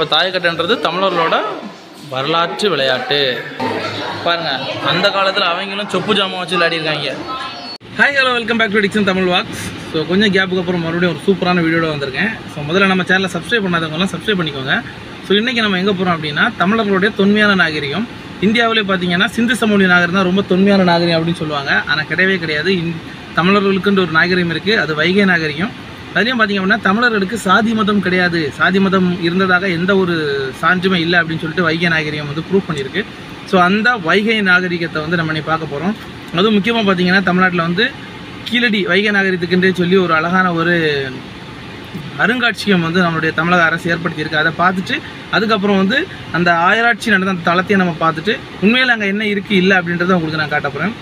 அப்போ தாயக்கட்டைன்றது தமிழர்களோட வரலாற்று விளையாட்டு பாருங்கள் அந்த காலத்தில் அவங்களும் சொப்பு ஜாமான் வச்சு விளையாடிருக்காங்க hi hello welcome back to Dixon Tamil vlogs so கொஞ்சம் கேப்புக்கு அப்புறம் மறுபடியும் ஒரு சூப்பரான வீடியோட வந்திருக்கேன் ஸோ முதல்ல நம்ம சேனலை சப்ஸ்கிரைப் பண்ணாதவங்கலாம் சப்ஸ்கிரைப் பண்ணிக்கோங்க ஸோ இன்றைக்கி நம்ம எங்கே போகிறோம் அப்படின்னா தமிழர்களுடைய தொன்மையான நாகரிகம் இந்தியாவிலே பார்த்தீங்கன்னா சிந்து சமவெளி நாகரிகம் தான் ரொம்ப தொன்மையான நாகரிகம் அப்படின்னு சொல்லுவாங்க ஆனால் கிடையவே கிடையாது இந் தமிழர்களுக்குன்ற ஒரு நாகரிகம் இருக்குது அது வைகை நாகரிகம் அதுலேயும் பார்த்தீங்க அப்படின்னா தமிழர்களுக்கு சாதி மதம் கிடையாது சாதி மதம் இருந்ததாக எந்த ஒரு சான்றுமே இல்லை அப்படின்னு சொல்லிட்டு வைகை நாகரிகம் வந்து ப்ரூவ் பண்ணியிருக்கு ஸோ அந்த வைகை நாகரிகத்தை வந்து நம்ம இன்னைக்கு பார்க்க போகிறோம் அதுவும் முக்கியமாக பார்த்தீங்கன்னா தமிழ்நாட்டில் வந்து கீழடி வைகை நாகரிகத்துக்குன்றே சொல்லி ஒரு அழகான ஒரு அருங்காட்சியகம் வந்து நம்மளுடைய தமிழக அரசு ஏற்படுத்தியிருக்கு அதை பார்த்துட்டு அதுக்கப்புறம் வந்து அந்த ஆயிராட்சி நடந்த அந்த தளத்தையும் நம்ம பார்த்துட்டு உண்மையில் அங்கே என்ன இருக்குது இல்லை அப்படின்றத உங்களுக்கு நான் காட்ட போகிறேன்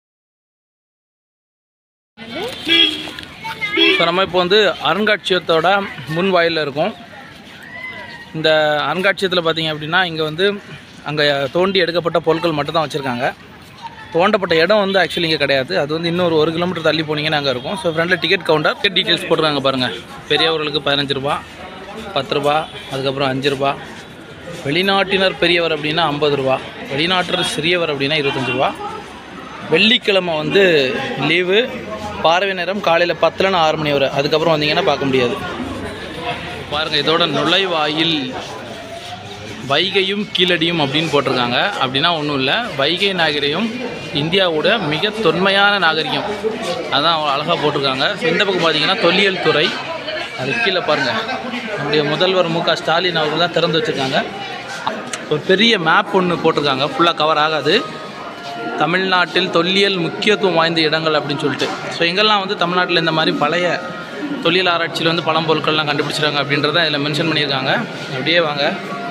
ஸோ நம்ம இப்போ வந்து அருங்காட்சியகத்தோட முன் வாயிலில் இருக்கோம் இந்த அருங்காட்சியகத்தில் பார்த்தீங்க அப்படின்னா இங்கே வந்து அங்கே தோண்டி எடுக்கப்பட்ட பொருட்கள் மட்டும் தான் வச்சுருக்காங்க தோண்டப்பட்ட இடம் வந்து ஆக்சுவலி இங்கே கிடையாது அது வந்து இன்னொரு ஒரு கிலோமீட்டர் தள்ளி போனீங்கன்னா அங்கே இருக்கும் ஸோ ஃப்ரண்டில் டிக்கெட் கவுண்டர் டிக்கெட் டீட்டெயில்ஸ் போட்டுருக்காங்க பாருங்கள் பெரியவர்களுக்கு பதினஞ்சு ரூபா பத்து ரூபா அதுக்கப்புறம் அஞ்சு ரூபா வெளிநாட்டினர் பெரியவர் அப்படின்னா ஐம்பது ரூபா வெளிநாட்டினர் சிறியவர் அப்படின்னா இருபத்தஞ்சு ரூபா வெள்ளிக்கிழமை வந்து லீவு பார்வை நேரம் காலையில் பத்துலன்னு ஆறு மணி வரை அதுக்கப்புறம் வந்தீங்கன்னா பார்க்க முடியாது பாருங்கள் இதோட நுழைவாயில் வைகையும் கீழடியும் அப்படின்னு போட்டிருக்காங்க அப்படின்னா ஒன்றும் இல்லை வைகை நாகரிகம் இந்தியாவோட மிக தொன்மையான நாகரிகம் அதான் அவங்க அழகாக போட்டிருக்காங்க ஸோ இந்த பக்கம் பார்த்தீங்கன்னா தொல்லியல் துறை அது கீழே பாருங்கள் நம்முடைய முதல்வர் மு க ஸ்டாலின் அவர்கள் தான் திறந்து வச்சுருக்காங்க ஒரு பெரிய மேப் ஒன்று போட்டிருக்காங்க ஃபுல்லாக கவர் ஆகாது தமிழ்நாட்டில் தொல்லியல் முக்கியத்துவம் வாய்ந்த இடங்கள் அப்படின்னு சொல்லிட்டு ஸோ எங்கெல்லாம் வந்து தமிழ்நாட்டில் இந்த மாதிரி பழைய தொல்லியல் ஆராய்ச்சியில் வந்து பழம்பொருட்கள்லாம் கண்டுபிடிச்சிருக்காங்க அப்படின்றத இதில் மென்ஷன் பண்ணியிருக்காங்க அப்படியே வாங்க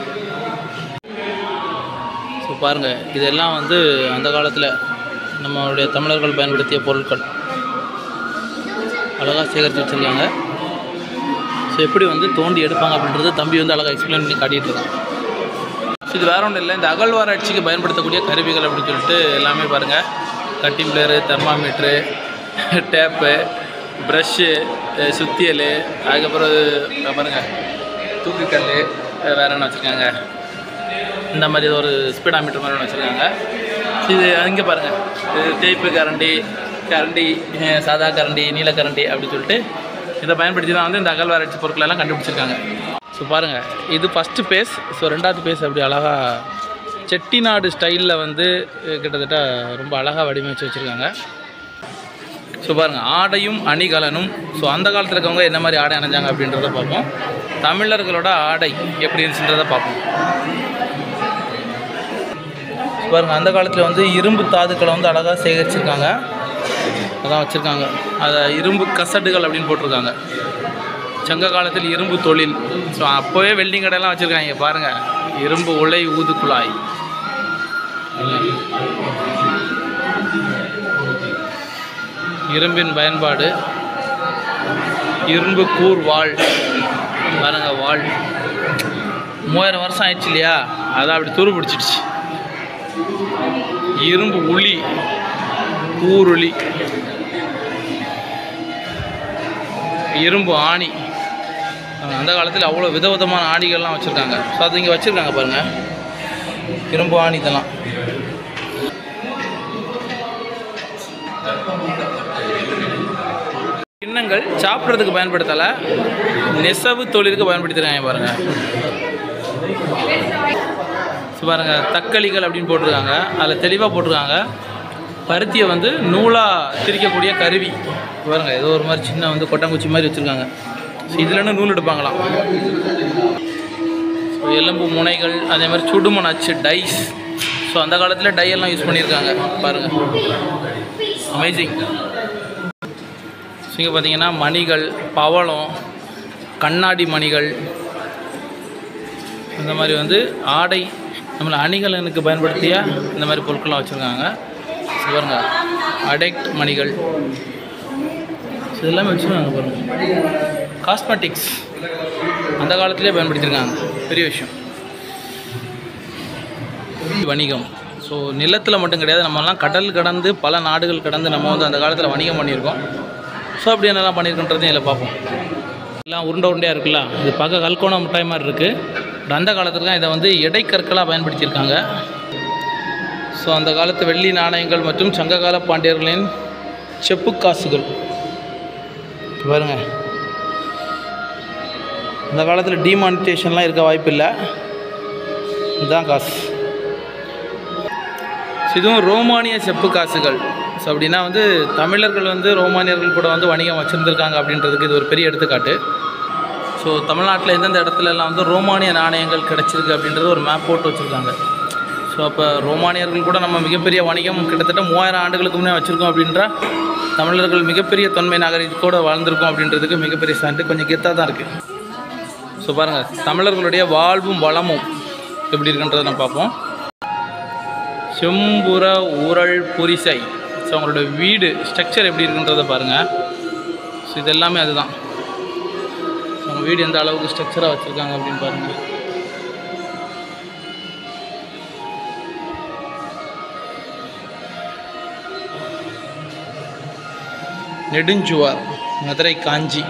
ஸோ பாருங்கள் இதெல்லாம் வந்து அந்த காலத்தில் நம்மளுடைய தமிழர்கள் பயன்படுத்திய பொருட்கள் அழகாக சேகரித்து வச்சுருக்காங்க ஸோ எப்படி வந்து தோண்டி எடுப்பாங்க அப்படின்றது தம்பி வந்து அழகாக எக்ஸ்பிளைன் பண்ணி காட்டிகிட்டு இருக்காங்க ஸோ இது வேற ஒன்றும் இல்லை இந்த அகழ்வாராய்ச்சிக்கு பயன்படுத்தக்கூடிய கருவிகள் அப்படின்னு சொல்லிட்டு எல்லாமே பாருங்கள் cutting plier thermometer tape brush சுத்தியல் அதுக்கப்புறம் இது பாருங்கள் தூக்குக்கல் வேறு என்ன வச்சுருக்காங்க இந்த மாதிரி ஒரு ஸ்பீடாமீட்டர் மாதிரி ஒன்று வச்சுருக்காங்க இது அங்கே பாருங்கள் இது தேய்ப்பு கரண்டி கரண்டி அஹ் சாதா கரண்டி நீல கரண்டி அப்படின்னு சொல்லிட்டு இதை பயன்படுத்தி தான் வந்து இந்த அகழ்வாராய்ச்சி பொருட்கள் எல்லாம் கண்டுபிடிச்சிருக்காங்க ஸோ பாருங்கள் இது ஃபஸ்ட்டு பேஸ் ஸோ ரெண்டாவது பேஸ் அப்படி அழகாக செட்டிநாடு ஸ்டைலில் வந்து அஹ் கிட்டத்தட்ட ரொம்ப அழகாக வடிவமைச்சு வச்சுருக்காங்க ஸோ பாருங்கள் ஆடையும் அணிகலனும் ஸோ அந்த காலத்தில் இருக்கவங்க என்ன மாதிரி ஆடை அணிஞ்சாங்க அப்படின்றத பார்ப்போம் தமிழர்களோட ஆடை எப்படி இருந்துச்சுன்றதை பார்ப்போம் பாருங்க அந்த காலத்தில் வந்து இரும்பு தாதுக்களை வந்து அழகாக சேகரிச்சிருக்காங்க அதான் வச்சுருக்காங்க அதை இரும்பு கசடுகள் அப்படின்னு போட்டிருக்காங்க சங்க காலத்தில் இரும்பு தொழில் ஸோ அப்போவே வெல்டிங் கடையெல்லாம் வச்சுருக்காங்க பாருங்கள் இரும்பு உலை ஊது குழாய் இரும்பின் பயன்பாடு இரும்பு கூர் வாள் பாருங்க வாள் மூவாயிரம் வருஷம் ஆயிடுச்சு இல்லையா அதான் அப்படி துரு பிடிச்சிடுச்சு இரும்பு உளி கூருளி இரும்பு ஆணி அஹ் அந்த காலத்தில் அவ்வளோ விதவிதமான ஆணிகள்லாம் வச்சுருக்காங்க ஸோ அது இங்கே வச்சுருக்காங்க பாருங்கள் இரும்பு ஆணி இதெல்லாம் கிண்ணங்கள் சாப்பிட்றதுக்கு பயன்படுத்தலை நெசவு தொழிலுக்கு பயன்படுத்திருக்காங்க பாருங்கள் ஸோ பாருங்க தக்களிகள் அப்படின்னு போட்டிருக்காங்க அதில் தெளிவாக போட்டிருக்காங்க பருத்தியை வந்து நூலாக திரிக்கக்கூடிய கருவி பாருங்க ஏதோ ஒரு மாதிரி சின்ன வந்து கொட்டாங்குச்சி மாதிரி வச்சுருக்காங்க ஸோ இதுலன்னு நூல் எடுப்பாங்களாம் ஸோ எலும்பு முனைகள் அதே மாதிரி சுடுமண் அச்சு டைஸ் ஸோ அந்த காலத்தில் டை எல்லாம் யூஸ் பண்ணியிருக்காங்க பாருங்கள் அமேசிங் ஸோ இங்கே பார்த்தீங்கன்னா மணிகள் பவளம் கண்ணாடி மணிகள் இந்த மாதிரி வந்து ஆடை நம்மளை அணிகலனுக்கு பயன்படுத்திய இந்த மாதிரி பொருட்கள்லாம் வச்சுருக்காங்க ஸோ பாருங்க அடெக்ட் மணிகள் ஸோ எல்லாமே வச்சுருக்காங்க பாருங்க காஸ்மெட்டிக்ஸ் அந்த காலத்திலே பயன்படுத்தியிருக்காங்க பெரிய விஷயம் வணிகம் ஸோ நிலத்தில் மட்டும் கிடையாது நம்மலாம் கடல் கடந்து பல நாடுகள் கடந்து நம்ம வந்து அந்த காலத்தில் வணிகம் பண்ணியிருக்கோம் ஸோ அப்படி என்னெல்லாம் பண்ணியிருக்கோன்றதையும் இதில் பார்ப்போம் எல்லாம் உருண்டை உருண்டையாக இருக்குல்ல இது பார்க்க கல்கோணம் மிட்டாய் மாதிரி இருக்குது பட் அந்த காலத்துல தான் இதை வந்து எடைக்கற்களாக பயன்படுத்தியிருக்காங்க ஸோ அந்த காலத்து வெள்ளி நாணயங்கள் மற்றும் சங்ககால பாண்டியர்களின் செப்பு காசுகள் பாருங்க இந்த காலத்தில் டிமானிட்டேஷன்லாம் இருக்க வாய்ப்பு இல்லை இதுதான் காசு ஸோ இதுவும் ரோமானிய செப்பு காசுகள் ஸோ அப்படின்னா வந்து தமிழர்கள் வந்து ரோமானியர்கள் கூட வந்து வணிகம் வச்சுருந்துருக்காங்க அப்படின்றதுக்கு இது ஒரு பெரிய எடுத்துக்காட்டு ஸோ தமிழ்நாட்டில் எந்தெந்த இடத்துல எல்லாம் வந்து ரோமானிய நாணயங்கள் கிடச்சிருக்கு அப்படின்றது ஒரு மேப் போட்டு வச்சுருக்காங்க ஸோ அப்போ ரோமானியர்கள் கூட நம்ம மிகப்பெரிய வணிகம் கிட்டத்தட்ட மூவாயிரம் ஆண்டுகளுக்கு முன்னே வச்சுருக்கோம் அப்படின்றா தமிழர்கள் மிகப்பெரிய தொன்மை நாகரிகத்தோட வாழ்ந்திருக்கோம் அப்படின்றதுக்கு மிகப்பெரிய சான்று கொஞ்சம் கெத்தாக தான் இருக்குது ஸோ பாருங்கள் தமிழர்களுடைய வாழ்வும் வளமும் எப்படி இருக்குன்றதை நம்ம பார்ப்போம் செம்புற ஊரல் புரிசை ஸோ அவங்களோட வீடு ஸ்ட்ரக்சர் எப்படி இருக்குன்றதை பாருங்கள் ஸோ இது எல்லாமே அதுதான் ஸோ அவங்க வீடு எந்த அளவுக்கு ஸ்ட்ரக்சராக வச்சுருக்காங்க அப்படின்னு பாருங்கள் நெடுஞ்சுவார் மதுரை காஞ்சி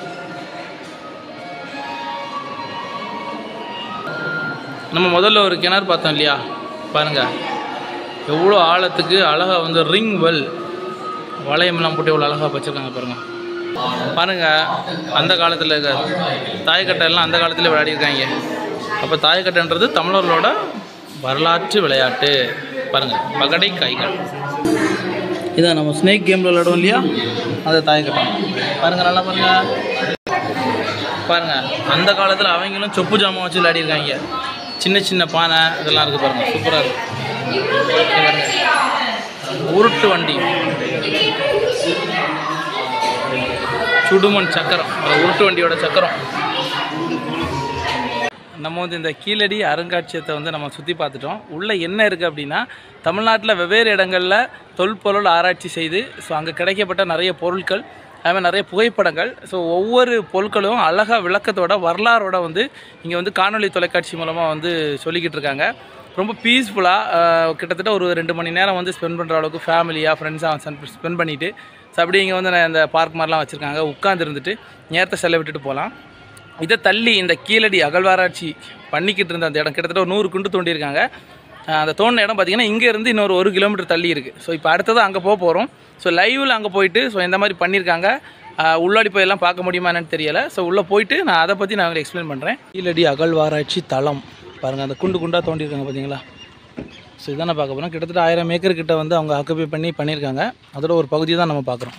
நம்ம முதல்ல ஒரு கிணறு பார்த்தோம் இல்லையா பாருங்க எவ்வளோ ஆழத்துக்கு அழகாக வந்து ரிங் வெல் வளையமெல்லாம் போட்டு எவ்வளோ அழகாக வச்சுருக்காங்க பாருங்க பாருங்க அந்த காலத்தில் தாயக்கட்டை எல்லாம் அந்த காலத்தில் விளையாடிருக்காங்க அப்போ தாயக்கட்டைன்றது தமிழர்களோட வரலாற்று விளையாட்டு பாருங்க பகடை காய்கள் இதான் நம்ம ஸ்னேக் கேமில் விளையாடுவோம் இல்லையா அதை தாயக்கட்டை பாருங்க நல்லா பாருங்க பாருங்க அந்த காலத்தில் அவங்களும் சொப்பு ஜாமான் வச்சு விளையாடிருக்காங்க சின்ன சின்ன பானை இதெல்லாம் இருக்குது பாருங்க சூப்பராக இருக்கு இங்க பாருங்க உருட்டு வண்டி சுடுமண் சக்கரம் அந்த உருட்டு வண்டியோட சக்கரம் நம்ம வந்து இந்த கீழடி அருங்காட்சியகத்தை வந்து நம்ம சுற்றி பார்த்துட்டோம் உள்ளே என்ன இருக்குது அப்படின்னா தமிழ்நாட்டில் வெவ்வேறு இடங்களில் தொல்பொருள் ஆராய்ச்சி செய்து ஸோ அங்கே கிடைக்கப்பட்ட நிறைய பொருட்கள் அதுமாதிரி நிறைய புகைப்படங்கள் ஸோ ஒவ்வொரு பொருட்களும் அழகாக விளக்கத்தோட வரலாறோட வந்து இங்கே வந்து காணொளி தொலைக்காட்சி மூலமாக வந்து சொல்லிக்கிட்டு இருக்காங்க ரொம்ப பீஸ்ஃபுல்லாக கிட்டத்தட்ட ஒரு ரெண்டு மணி நேரம் வந்து ஸ்பெண்ட் பண்ணுற அளவுக்கு ஃபேமிலியாக ஃப்ரெண்ட்ஸாக ஸ்பெண்ட் பண்ணிவிட்டு ஸோ அப்படியே இங்கே வந்து நான் இந்த பார்க் மாதிரிலாம் வச்சுருக்காங்க உட்காந்துருந்துட்டு நேரத்தை செலவிட்டுட்டு போகலாம் இதை தள்ளி இந்த கீழடி அகழ்வாராய்ச்சி பண்ணிக்கிட்டு இருந்த அந்த இடம் கிட்டத்தட்ட ஒரு நூறு குண்டு தோண்டியிருக்காங்க அஹ் அந்த தோண்டின இடம் பார்த்தீங்கன்னா இங்கேருந்து இன்னொரு ஒரு கிலோமீட்டர் தள்ளி இருக்குது ஸோ இப்போ அடுத்தது அங்கே போக போகிறோம் ஸோ லைவில் அங்கே போயிட்டு ஸோ இந்த மாதிரி பண்ணியிருக்காங்க அஹ் உள்ளாடி போய் எல்லாம் பார்க்க முடியுமா என்னன்னு தெரியலை ஸோ உள்ளே போயிட்டு நான் அதை பற்றி நான் உங்களுக்கு எக்ஸ்பிளைன் பண்ணுறேன் கீழடி அகழ்வாராய்ச்சி தளம் பாருங்கள் அந்த குண்டு குண்டாக தோண்டியிருக்காங்க பார்த்தீங்களா ஸோ இதான் நான் பார்க்க போகிறோம் கிட்டத்தட்ட ஆயிரம் ஏக்கர் கிட்ட வந்து அவங்க ஆக்குபை பண்ணி பண்ணியிருக்காங்க அதோட ஒரு பகுதி தான் நம்ம பார்க்குறோம்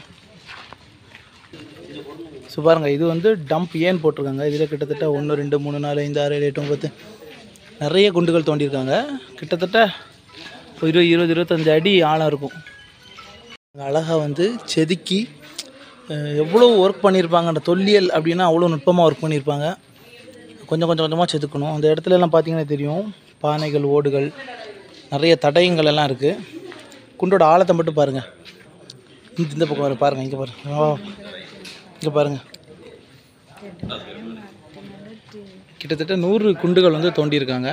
ஸோ பாருங்கள் இது வந்து டம்ப் ஏன் போட்டிருக்காங்க இதில் கிட்டத்தட்ட ஒன்று ரெண்டு மூணு நாலு ஐந்து ஆறு ஏழு எட்டு ஒன்பது நிறைய குண்டுகள் தோண்டியிருக்காங்க கிட்டத்தட்ட ஒரு இருபது இருபது இருபத்தஞ்சு அடி ஆழம் இருக்கும் அழகாக வந்து செதுக்கி அஹ், எவ்வளோ ஒர்க் பண்ணியிருப்பாங்க அந்த தொல்லியல் அப்படின்னா அவ்வளோ நுட்பமாக ஒர்க் பண்ணியிருப்பாங்க கொஞ்சம் கொஞ்சம் கொஞ்சமாக செதுக்கணும் அந்த இடத்துல எல்லாம் பார்த்தீங்கன்னா தெரியும் பானைகள் ஓடுகள் நிறைய தடயங்கள் எல்லாம் இருக்குது குண்டோட ஆழத்தை மட்டும் பாருங்கள் இந்த இந்த பக்கம் வர பாருங்கள் இங்கே பாருங்கள் ஓ இங்கே பாருங்கள் கிட்டத்தட்ட நூறு குண்டுகள் வந்து தோண்டியிருக்காங்க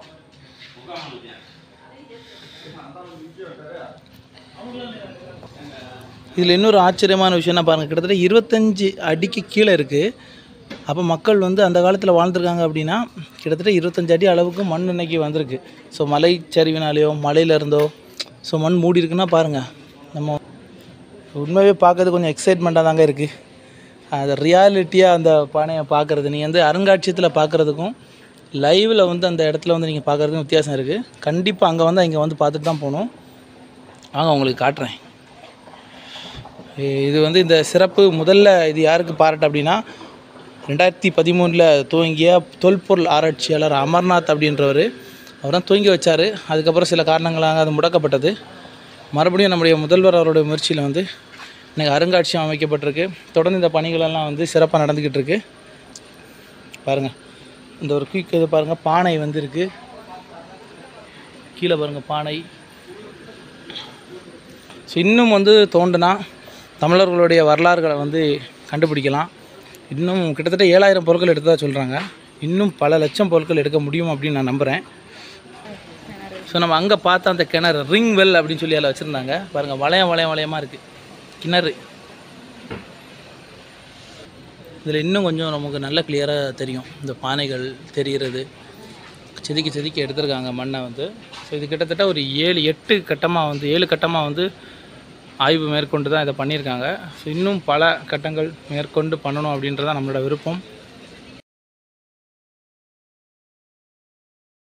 இதில் இன்னொரு ஆச்சரியமான விஷயம் என்ன பாருங்கள் கிட்டத்தட்ட இருபத்தஞ்சி அடிக்கு கீழே இருக்குது அப்போ மக்கள் வந்து அந்த காலத்தில் வாழ்ந்துருக்காங்க அப்படின்னா கிட்டத்தட்ட இருபத்தஞ்சு அடி அளவுக்கு மண் இன்னைக்கு வந்திருக்கு ஸோ மலை சரிவினாலேயோ மலையில இருந்தோ ஸோ மண் மூடி இருக்குன்னா பாருங்கள் நம்ம உண்மையாகவே பார்க்கறது கொஞ்சம் எக்ஸைட்மெண்ட்டாக தாங்க இருக்குது அது ரியாலிட்டியாக அந்த பானையை பார்க்குறது நீங்கள் வந்து அருங்காட்சியகத்தில் பார்க்குறதுக்கும் லைவில் வந்து அந்த இடத்துல வந்து நீங்கள் பார்க்குறதுக்கும் வித்தியாசம் இருக்குது கண்டிப்பாக அங்கே வந்து இங்கே வந்து பார்த்துட்டு தான் போகணும் வாங்க உங்களுக்கு காட்டுறேன் இ- இது வந்து இந்த சிறப்பு முதல்ல இது யாருக்கு பாராட்டு அப்படின்னா ரெண்டாயிரத்தி பதிமூணில் துவங்கிய தொல்பொருள் ஆராய்ச்சியாளர் அமர்நாத் அப்படின்றவர் அவர் தான் துவங்கி வச்சார் அதுக்கப்புறம் சில காரணங்களாக அது முடக்கப்பட்டது மறுபடியும் நம்முடைய முதல்வர் அவருடைய முயற்சியில் வந்து இன்னைக்கு அருங்காட்சியகம் அமைக்கப்பட்டிருக்கு தொடர்ந்து இந்த பணிகளெல்லாம் வந்து சிறப்பாக நடந்துக்கிட்டு இருக்கு பாருங்கள் இந்த ஒரு குயிக் இது பாருங்கள் பானை வந்து இருக்குது கீழே பாருங்கள் பானை ஸோ இன்னும் வந்து தோண்டுனா தமிழர்களுடைய வரலாறுகளை வந்து கண்டுபிடிக்கலாம் இன்னும் கிட்டத்தட்ட ஏழாயிரம் பொருட்கள் எடுத்ததாக சொல்கிறாங்க இன்னும் பல லட்சம் பொருட்கள் எடுக்க முடியும் அப்படின்னு நான் நம்புகிறேன் ஸோ நம்ம அங்கே பார்த்த அந்த கிணறு ரிங் வெல் அப்படின்னு சொல்லி அதில் வச்சுருந்தாங்க பாருங்கள் வளையம் வளையம் வளையமாக இருக்குது கிணறு இதில் இன்னும் கொஞ்சம் நமக்கு நல்ல கிளியராக தெரியும் இந்த பானைகள் தெரிகிறது செதுக்கி செதுக்கி எடுத்திருக்காங்க மண்ணை வந்து ஸோ இது கிட்டத்தட்ட ஒரு ஏழு எட்டு கட்டமாக வந்து ஏழு கட்டமாக வந்து ஆய்வு மேற்கொண்டு தான் இதை பண்ணியிருக்காங்க ஸோ இன்னும் பல கட்டங்கள் மேற்கொண்டு பண்ணணும் அப்படின்றது தான் நம்மளோட விருப்பம்